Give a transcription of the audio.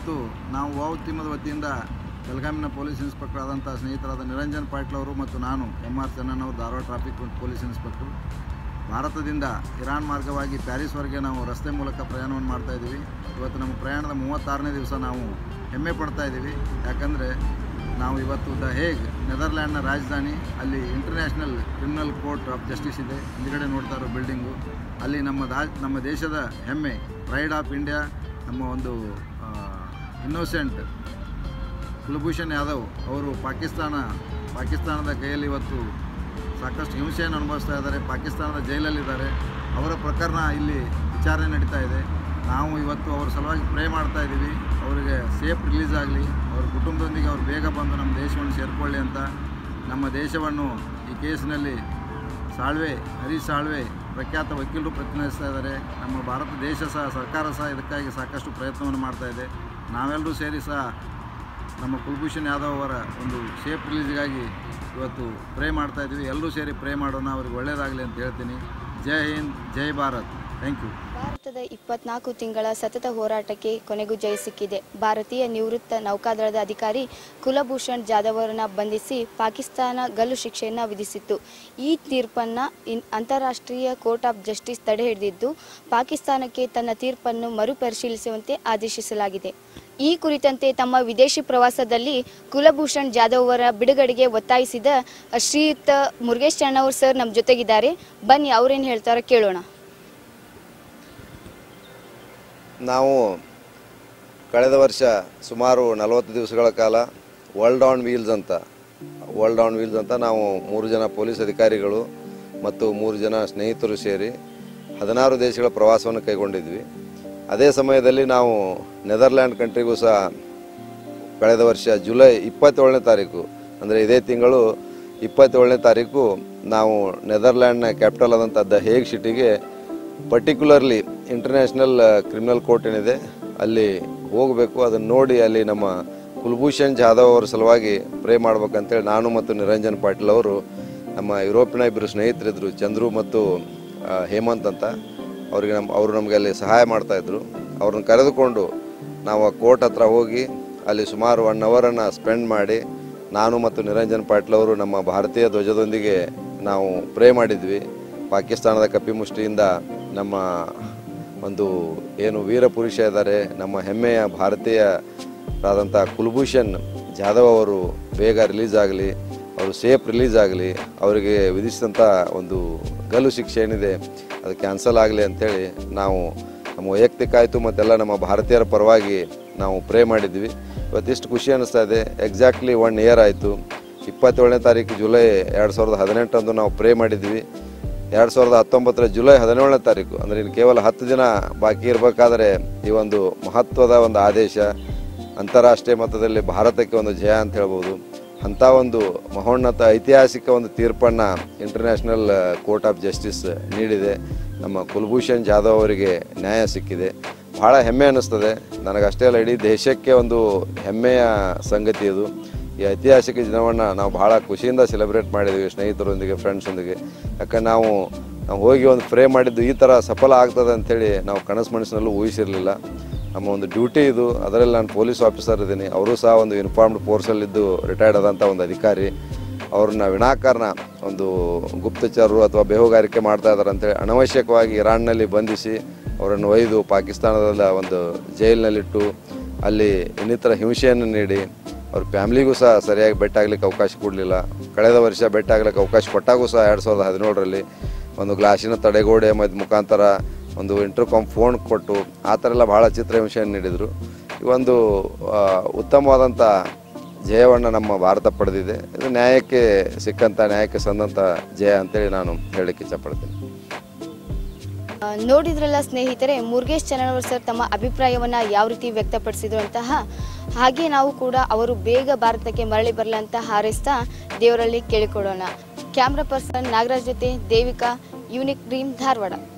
ಇವತ್ತು ನಾವು ವಾವ್ ತಿಮ್ಮದ ವತಿಯಿಂದ ಬೆಳಗಾಮಿನ ಪೊಲೀಸ್ ಇನ್ಸ್ಪೆಕ್ಟರ್ ಆದಂಥ ಸ್ನೇಹಿತರಾದ ನಿರಂಜನ್ ಪಾಟೀಲ್ ಅವರು ಮತ್ತು ನಾನು ಎಮ್ ಆರ್ ಚೆನ್ನಣ್ಣವರು ಧಾರವಾಡ ಟ್ರಾಫಿಕ್ ಪೊಲೀಸ್ ಇನ್ಸ್ಪೆಕ್ಟರ್ ಭಾರತದಿಂದ ಇರಾನ್ ಮಾರ್ಗವಾಗಿ ಪ್ಯಾರಿಸ್ವರೆಗೆ ನಾವು ರಸ್ತೆ ಮೂಲಕ ಪ್ರಯಾಣವನ್ನು ಮಾಡ್ತಾ ಇದ್ದೀವಿ ಇವತ್ತು ನಮ್ಮ ಪ್ರಯಾಣದ ಮೂವತ್ತಾರನೇ ದಿವಸ ನಾವು ಹೆಮ್ಮೆ ಪಡ್ತಾ ಇದ್ದೀವಿ ಯಾಕಂದರೆ ನಾವು ಇವತ್ತು ದ ಹೇಗ್ ನೆದರ್ಲ್ಯಾಂಡ್ನ ರಾಜಧಾನಿ ಅಲ್ಲಿ international criminal court of justice ಇದೆ ಹಿಂದ್ಗಡೆ ನೋಡ್ತಾ ಇರೋ ಬಿಲ್ಡಿಂಗು ಅಲ್ಲಿ ನಮ್ಮ ದಾ ನಮ್ಮ ದೇಶದ ಹೆಮ್ಮೆ ಪ್ರೈಡ್ ಆಫ್ ಇಂಡಿಯಾ ನಮ್ಮ ಒಂದು ಇನ್ನೋಸೆಂಟ್ ಕುಲಭೂಷಣ್ ಯಾದವ್ ಅವರು ಪಾಕಿಸ್ತಾನ ಪಾಕಿಸ್ತಾನದ ಕೈಯಲ್ಲಿ ಇವತ್ತು ಸಾಕಷ್ಟು ಹಿಂಸೆಯನ್ನು ಅನುಭವಿಸ್ತಾ ಇದ್ದಾರೆ ಪಾಕಿಸ್ತಾನದ ಜೈಲಲ್ಲಿದ್ದಾರೆ ಅವರ ಪ್ರಕರಣ ಇಲ್ಲಿ ವಿಚಾರಣೆ ನಡೀತಾ ಇದೆ ನಾವು ಇವತ್ತು ಅವ್ರ ಸಲುವಾಗಿ ಪ್ರೇ ಮಾಡ್ತಾ ಇದ್ದೀವಿ ಅವರಿಗೆ ಸೇಫ್ ರಿಲೀಸ್ ಆಗಲಿ ಅವ್ರ ಕುಟುಂಬದೊಂದಿಗೆ ಅವ್ರು ಬೇಗ ಬಂದು ನಮ್ಮ ದೇಶವನ್ನು ಸೇರಿಕೊಳ್ಳಿ ಅಂತ ನಮ್ಮ ದೇಶವನ್ನು ಈ ಕೇಸಿನಲ್ಲಿ ಸಾಳ್ವೆ ಹರೀಶ್ ಸಾಳ್ವೆ ಪ್ರಖ್ಯಾತ ವಕೀಲರು ಪ್ರತಿನಿಧಿಸ್ತಾ ಇದ್ದಾರೆ ನಮ್ಮ ಭಾರತ ದೇಶ ಸಹ ಸರ್ಕಾರ ಸಹ ಇದಕ್ಕಾಗಿ ಸಾಕಷ್ಟು ಪ್ರಯತ್ನವನ್ನು ಮಾಡ್ತಾ ಇದೆ ನಾವೆಲ್ಲರೂ ಸೇರಿ ಸಹ ನಮ್ಮ ಕುಲ್ಭೂಷಣ್ ಯಾದವ್ ಅವರ ಒಂದು ಸೇಫ್ ರಿಲೀಸ್ಗಾಗಿ ಇವತ್ತು ಪ್ರೇ ಮಾಡ್ತಾ ಇದ್ದೀವಿ ಎಲ್ಲರೂ ಸೇರಿ ಪ್ರೇ ಮಾಡೋಣ ಅವ್ರಿಗೆ ಒಳ್ಳೆಯದಾಗಲಿ ಅಂತ ಹೇಳ್ತೀನಿ ಜೈ ಹಿಂದ್ ಜೈ ಭಾರತ್ ಥ್ಯಾಂಕ್ ಯು ಭಾರತದ ಇಪ್ಪತ್ನಾಲ್ಕು ತಿಂಗಳ ಸತತ ಹೋರಾಟಕ್ಕೆ ಕೊನೆಗೂ ಜಯ ಸಿಕ್ಕಿದೆ ಭಾರತೀಯ ನಿವೃತ್ತ ನೌಕಾದಳದ ಅಧಿಕಾರಿ ಕುಲಭೂಷಣ್ ಜಾಧವ್ ಅವರನ್ನ ಬಂಧಿಸಿ ಪಾಕಿಸ್ತಾನ ಗಲ್ಲು ಶಿಕ್ಷೆಯನ್ನು ವಿಧಿಸಿತ್ತು ಈ ತೀರ್ಪನ್ನು ಇನ್ ಅಂತಾರಾಷ್ಟ್ರೀಯ ಕೋರ್ಟ್ ಆಫ್ ಜಸ್ಟಿಸ್ ತಡೆ ಹಿಡಿದಿದ್ದು ಪಾಕಿಸ್ತಾನಕ್ಕೆ ತನ್ನ ತೀರ್ಪನ್ನು ಮರುಪರಿಶೀಲಿಸುವಂತೆ ಆದೇಶಿಸಲಾಗಿದೆ ಈ ಕುರಿತಂತೆ ತಮ್ಮ ವಿದೇಶಿ ಪ್ರವಾಸದಲ್ಲಿ ಕುಲಭೂಷಣ್ ಜಾಧವ್ ಅವರ ಬಿಡುಗಡೆಗೆ ಒತ್ತಾಯಿಸಿದ ಶ್ರೀಯುತ ಮುರುಗೇಶ್ ಚಣ್ಣವ್ರ ಸರ್ ನಮ್ಮ ಜೊತೆಗಿದ್ದಾರೆ ಬನ್ನಿ ಅವ್ರೇನು ಹೇಳ್ತಾರೋ ಕೇಳೋಣ ನಾವು ಕಳೆದ ವರ್ಷ ಸುಮಾರು ನಲವತ್ತು ದಿವಸಗಳ ಕಾಲ ವರ್ಲ್ಡ್ ಆನ್ ವೀಲ್ಸ್ ಅಂತ ವರ್ಲ್ಡ್ ಆನ್ ವೀಲ್ಸ್ ಅಂತ ನಾವು ಮೂರು ಜನ ಪೊಲೀಸ್ ಅಧಿಕಾರಿಗಳು ಮತ್ತು ಮೂರು ಜನ ಸ್ನೇಹಿತರು ಸೇರಿ ಹದಿನಾರು ದೇಶಗಳ ಪ್ರವಾಸವನ್ನು ಕೈಗೊಂಡಿದ್ವಿ ಅದೇ ಸಮಯದಲ್ಲಿ ನಾವು ನೆದರ್ಲ್ಯಾಂಡ್ ಕಂಟ್ರಿಗೂ ಸಹ ಕಳೆದ ವರ್ಷ ಜುಲೈ ಇಪ್ಪತ್ತೇಳನೇ ತಾರೀಕು ಅಂದರೆ ಇದೇ ತಿಂಗಳು ಇಪ್ಪತ್ತೇಳನೇ ತಾರೀಕು ನಾವು ನೆದರ್ಲ್ಯಾಂಡ್ನ ಕ್ಯಾಪಿಟಲ್ ಆದಂಥ ದ ಹೇಗ್ ಸಿಟಿಗೆ ಪರ್ಟಿಕ್ಯುಲರ್ಲಿ ಇಂಟರ್ನ್ಯಾಷನಲ್ ಕ್ರಿಮಿನಲ್ ಕೋರ್ಟ್ ಏನಿದೆ ಅಲ್ಲಿ ಹೋಗಬೇಕು ಅದನ್ನು ನೋಡಿ ಅಲ್ಲಿ ನಮ್ಮ ಕುಲ್ಭೂಷಣ್ ಜಾಧವ್ ಅವರ ಸಲುವಾಗಿ ಪ್ರೇ ಮಾಡ್ಬೇಕಂತೇಳಿ ನಾನು ಮತ್ತು ನಿರಂಜನ್ ಪಾಟೀಲ್ ಅವರು ನಮ್ಮ ಯುರೋಪಿನ ಇಬ್ಬರು ಸ್ನೇಹಿತರಿದ್ದರು ಚಂದ್ರು ಮತ್ತು ಆ, ಹೇಮಂತ್ ಅಂತ ಅವರಿಗೆ ನಮ್ಮ ಅವರು ನಮಗೆ ಅಲ್ಲಿ ಸಹಾಯ ಮಾಡ್ತಾಯಿದ್ರು ಅವ್ರನ್ನ ಕರೆದುಕೊಂಡು ನಾವು ಆ ಕೋರ್ಟ್ ಹತ್ರ ಹೋಗಿ ಅಲ್ಲಿ ಸುಮಾರು ಒನ್ ಅವರನ್ನು ಸ್ಪೆಂಡ್ ಮಾಡಿ ನಾನು ಮತ್ತು ನಿರಂಜನ್ ಪಾಟೀಲ್ ಅವರು ನಮ್ಮ ಭಾರತೀಯ ಧ್ವಜದೊಂದಿಗೆ ನಾವು ಪ್ರೇ ಮಾಡಿದ್ವಿ ಪಾಕಿಸ್ತಾನದ ಕಪಿಮುಷ್ಟಿಯಿಂದ ನಮ್ಮ ಒಂದು ಏನು ವೀರ ಪುರುಷ ಇದ್ದಾರೆ ನಮ್ಮ ಹೆಮ್ಮೆಯ ಭಾರತೀಯರಾದಂಥ ಕುಲ್ಭೂಷಣ್ ಜಾಧವ್ ಅವರು ಬೇಗ ರಿಲೀಸ್ ಆಗಲಿ ಅವರು ಸೇಫ್ ರಿಲೀಸ್ ಆಗಲಿ ಅವರಿಗೆ ವಿಧಿಸಿದಂಥ ಒಂದು ಗಲ್ಲು ಶಿಕ್ಷೆ ಏನಿದೆ ಅದು ಕ್ಯಾನ್ಸಲ್ ಆಗಲಿ ಅಂಥೇಳಿ ನಾವು ನಮ್ಮ ವೈಯಕ್ತಿಕ ಆಯಿತು ಮತ್ತೆಲ್ಲ ನಮ್ಮ ಭಾರತೀಯರ ಪರವಾಗಿ ನಾವು ಪ್ರೇ ಮಾಡಿದ್ವಿ ಇವತ್ತಿಷ್ಟು ಖುಷಿ ಅನ್ನಿಸ್ತಾ ಇದೆ ಎಕ್ಸಾಕ್ಟ್ಲಿ ಒನ್ ಇಯರ್ ಆಯಿತು ಇಪ್ಪತ್ತೇಳನೇ ತಾರೀಕು ಜುಲೈ ಎರಡು ಸಾವಿರದ ಹದಿನೆಂಟರಂದು ನಾವು ಪ್ರೇ ಮಾಡಿದ್ವಿ ಎರಡು ಸಾವಿರದ ಹತ್ತೊಂಬತ್ತರ ಜುಲೈ ಹದಿನೇಳನೇ ತಾರೀಕು ಅಂದರೆ ಇನ್ನು ಕೇವಲ ಹತ್ತು ದಿನ ಬಾಕಿ ಇರಬೇಕಾದ್ರೆ ಈ ಒಂದು ಮಹತ್ವದ ಒಂದು ಆದೇಶ ಅಂತಾರಾಷ್ಟ್ರೀಯ ಮಟ್ಟದಲ್ಲಿ ಭಾರತಕ್ಕೆ ಒಂದು ಜಯ ಅಂತ ಹೇಳ್ಬೋದು ಅಂಥ ಒಂದು ಮಹೋನ್ನತ ಐತಿಹಾಸಿಕ ಒಂದು ತೀರ್ಪನ್ನು ಇಂಟರ್ನ್ಯಾಷನಲ್ ಕೋರ್ಟ್ ಆಫ್ ಜಸ್ಟಿಸ್ ನೀಡಿದೆ ನಮ್ಮ ಕುಲ್ಭೂಷಣ್ ಜಾಧವ್ ಅವರಿಗೆ ನ್ಯಾಯ ಸಿಕ್ಕಿದೆ ಭಾಳ ಹೆಮ್ಮೆ ಅನ್ನಿಸ್ತದೆ ನನಗಷ್ಟೇ ಅಲ್ಲ ಇಡೀ ದೇಶಕ್ಕೆ ಒಂದು ಹೆಮ್ಮೆಯ ಸಂಗತಿ ಇದು ಈ ಐತಿಹಾಸಿಕ ದಿನವನ್ನು ನಾವು ಭಾಳ ಖುಷಿಯಿಂದ ಸೆಲೆಬ್ರೇಟ್ ಮಾಡಿದ್ವಿ ಸ್ನೇಹಿತರೊಂದಿಗೆ ಫ್ರೆಂಡ್ಸೊಂದಿಗೆ ಯಾಕಂದ್ರೆ ನಾವು ನಾವು ಹೋಗಿ ಒಂದು ಫ್ರೇ ಮಾಡಿದ್ದು ಈ ಥರ ಸಫಲ ಆಗ್ತದೆ ಅಂಥೇಳಿ ನಾವು ಕನಸು ಮನಸ್ಸಿನಲ್ಲೂ ಊಹಿಸಿರಲಿಲ್ಲ ನಮ್ಮ ಒಂದು ಡ್ಯೂಟಿ ಇದು ಅದರಲ್ಲಿ ನಾನು ಪೊಲೀಸ್ ಆಫೀಸರ್ ಇದ್ದೀನಿ ಅವರು ಸಹ ಒಂದು ಇನ್ಫಾರ್ಮ್ಡ್ ಫೋರ್ಸಲ್ಲಿದ್ದು ರಿಟೈರ್ಡ್ ಆದಂಥ ಒಂದು ಅಧಿಕಾರಿ ಅವ್ರನ್ನ ವಿನಾಕಾರಣ ಒಂದು ಗುಪ್ತಚರರು ಅಥವಾ ಬೇಹುಗಾರಿಕೆ ಮಾಡ್ತಾ ಇದ್ದಾರೆ ಅಂತೇಳಿ ಅನವಶ್ಯಕವಾಗಿ ಇರಾನ್ನಲ್ಲಿ ಬಂಧಿಸಿ ಅವರನ್ನು ಒಯ್ದು ಪಾಕಿಸ್ತಾನದ ಒಂದು ಜೈಲಿನಲ್ಲಿಟ್ಟು ಅಲ್ಲಿ ಇನ್ನಿತರ ಹಿಂಸೆಯನ್ನು ನೀಡಿ ಅವ್ರ ಫ್ಯಾಮ್ಲಿಗೂ ಸಹ ಸರಿಯಾಗಿ ಭೇಟಿ ಆಗ್ಲಿಕ್ಕೆ ಅವಕಾಶ ಕೊಡಲಿಲ್ಲ ಕಳೆದ ವರ್ಷ ಭೇಟಿ ಆಗ್ಲಿಕ್ಕೆ ಅವಕಾಶ ಕೊಟ್ಟಾಗೂ ಸಹ ಎರಡು ಸಾವಿರದ ಹದಿನೇಳರಲ್ಲಿ ಒಂದು ಗ್ಲಾಸಿನ ತಡೆಗೋಡೆ ಮದ್ ಮುಖಾಂತರ ಒಂದು ಇಂಟರ್ಕಾಮ್ ಫೋನ್ ಕೊಟ್ಟು ಆ ಥರ ಎಲ್ಲ ಭಾಳ ಚಿತ್ರಹಿಂಸೆಯನ್ನು ನೀಡಿದರು ಈ ಒಂದು ಆ, ಉತ್ತಮವಾದಂಥ ಜಯವನ್ನು ನಮ್ಮ ಭಾರತ ಪಡೆದಿದೆ ಇದು ನ್ಯಾಯಕ್ಕೆ ಸಿಕ್ಕಂಥ ನ್ಯಾಯಕ್ಕೆ ಸಂದಂಥ ಜಯ ಅಂತೇಳಿ ನಾನು ಹೇಳಲಿಕ್ಕೆ ಇಷ್ಟಪಡ್ತೀನಿ ಆ, ನೋಡಿದ್ರಲ್ಲ ಸ್ನೇಹಿತರೆ ಮುರುಗೇಶ್ ಚನ್ನಣ್ಣವರ್ ಸರ್ ತಮ್ಮ ಅಭಿಪ್ರಾಯವನ್ನ ಯಾವ ರೀತಿ ವ್ಯಕ್ತಪಡಿಸಿದ್ರು ಅಂತಹ ಹಾಗೆ ನಾವು ಕೂಡ ಅವರು ಬೇಗ ಭಾರತಕ್ಕೆ ಮರಳಿ ಬರಲಿ ಅಂತ ಹಾರೈಸ್ತಾ ದೇವರಲ್ಲಿ ಕೇಳಿಕೊಳ್ಳೋಣ ಕ್ಯಾಮ್ರಾ ಪರ್ಸನ್ ನಾಗರಾಜ್ ಜೊತೆ ದೇವಿಕಾ ಯೂನಿಕ್ ಡ್ರೀಮ್ ಧಾರವಾಡ